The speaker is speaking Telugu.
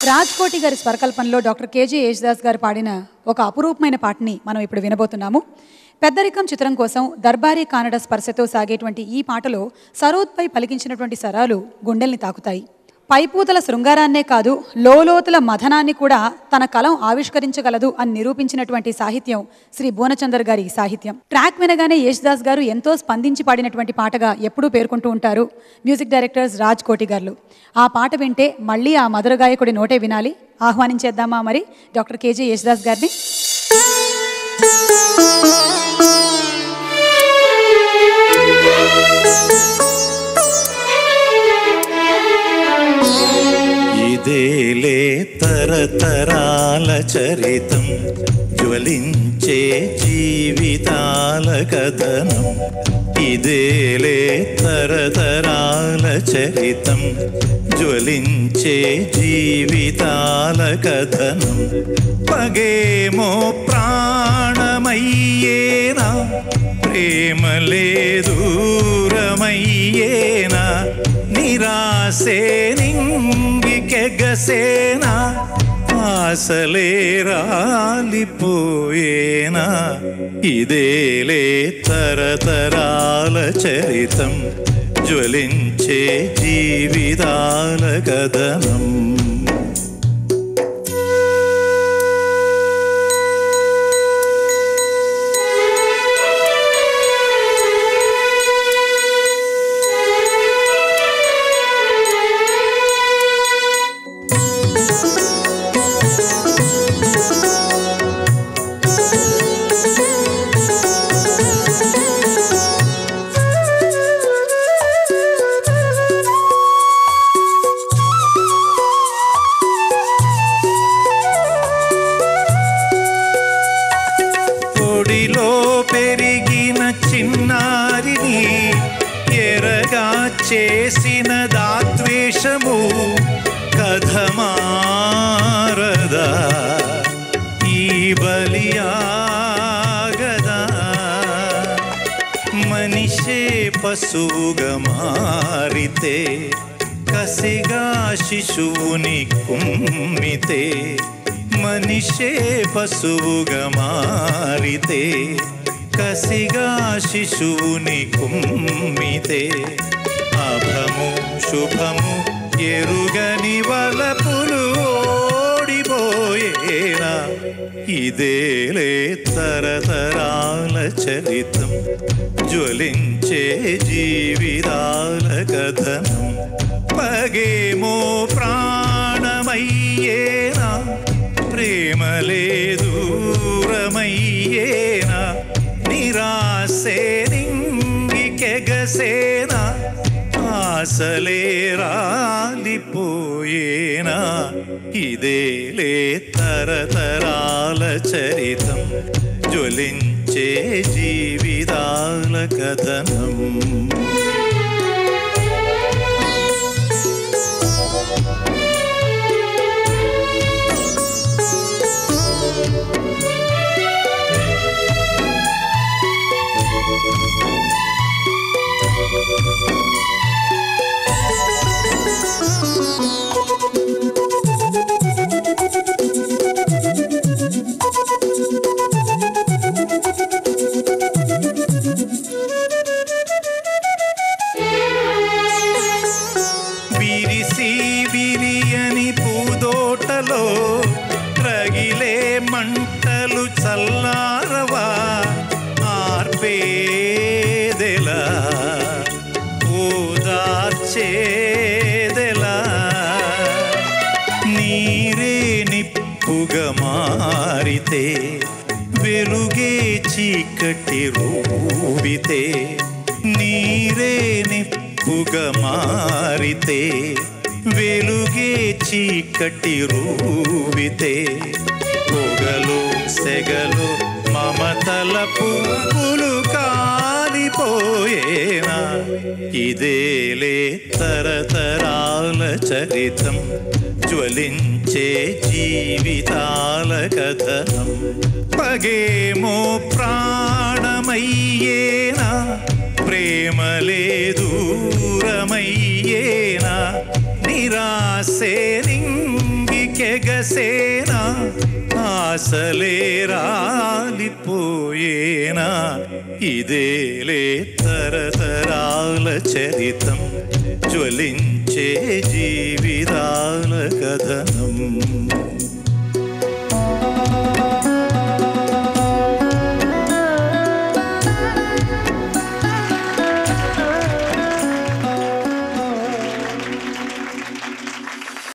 రాజ్కోటి గారి స్వరకల్పనలో డాక్టర్ కేజీ యేసుదాస్ గారు పాడిన ఒక అపురూపమైన పాటని మనం ఇప్పుడు వినబోతున్నాము పెద్దరికం చిత్రం కోసం దర్బారీ కానడ స్పర్శతో సాగేటువంటి ఈ పాటలో సరోద్పై పలికించినటువంటి సరాలు గుండెల్ని తాకుతాయి పైపూతల శృంగారాన్నే కాదు లోలోతుల మథనాన్ని కూడా తన కలం ఆవిష్కరించగలదు అని నిరూపించినటువంటి సాహిత్యం శ్రీ భువనచందర్ గారి సాహిత్యం ట్రాక్ వినగానే యేసుదాస్ గారు ఎంతో స్పందించి పాడినటువంటి పాటగా ఎప్పుడూ పేర్కొంటూ ఉంటారు మ్యూజిక్ డైరెక్టర్స్ రాజ్ కోటి గారు ఆ పాట వింటే మళ్ళీ ఆ మధుర గాయకుడి నోటే వినాలి ఆహ్వానించేద్దామా మరి డాక్టర్ కేజీ యేసుదాస్ గారిని ఇదేలే తరతరాల చరితం జ్వలించే జీవితాల కథనం ఇదేలే తరతరాల చరితం జ్వలించే జీవితాల కథనం పగేమో ప్రాణమయ్యేనా ప్రేమలే దూరమయ్యేనా నిరాశే నింగికెగసేనా ఆశలే రాలిపోయేనా ఇదేలే తరతరాల చరితం జ్వలించే జీవితాల కథనం పొడిలో పెరిగిన చిన్నారిని ఎరగా చేసిన దాద్వేషము కథమారదా ఈ బలియాగదా మనిషే పశువుగా మారితే కసిగా శిశువుని కుమ్మితే మనిషే పశువుగా మారితే కసిగా శిశువుని కుమ్మితే అభము శుభము ఎరుగని వలపులు ఓడిపోయేనా ఇదేలే తరతరాల చరితం జ్వలించే జీవితాల కథనం పగేమో ప్రాణమయ్యేనా ప్రేమలే దూరమయ్యేనా నిరాశే నింగికెగసేనా ఆశలే రాలిపోయేనా ఇదేలే తరతరాల చరితం జ్వలించే జీవితాల కథనం విరిసి విరియని పూదోటలో రగిలే మంటలు చల్లారవా ఆర్పేదెలా ఓదార్చేదెలా నీరే నిప్పుగా మారితే వెలుగే చీకటి రూపితే నీరే నిప్పుగా మారితే వెలుగే చీకటి రూపితే పొగలు సెగలు మమతల పువ్వులు కాలిపోయేనా ఇదేలే తరతరాల చరితం జ్వలించే జీవితాల కథనం పగేమో ప్రాణమయ్యేనా ప్రేమలే దూరమయ్యేనా నిరాశే నింగి కెగసేనా ఆశలే రాలిపోయేనా ఇదేలే తరతరాల చరితం జ్వలించే జీవితాల కథనం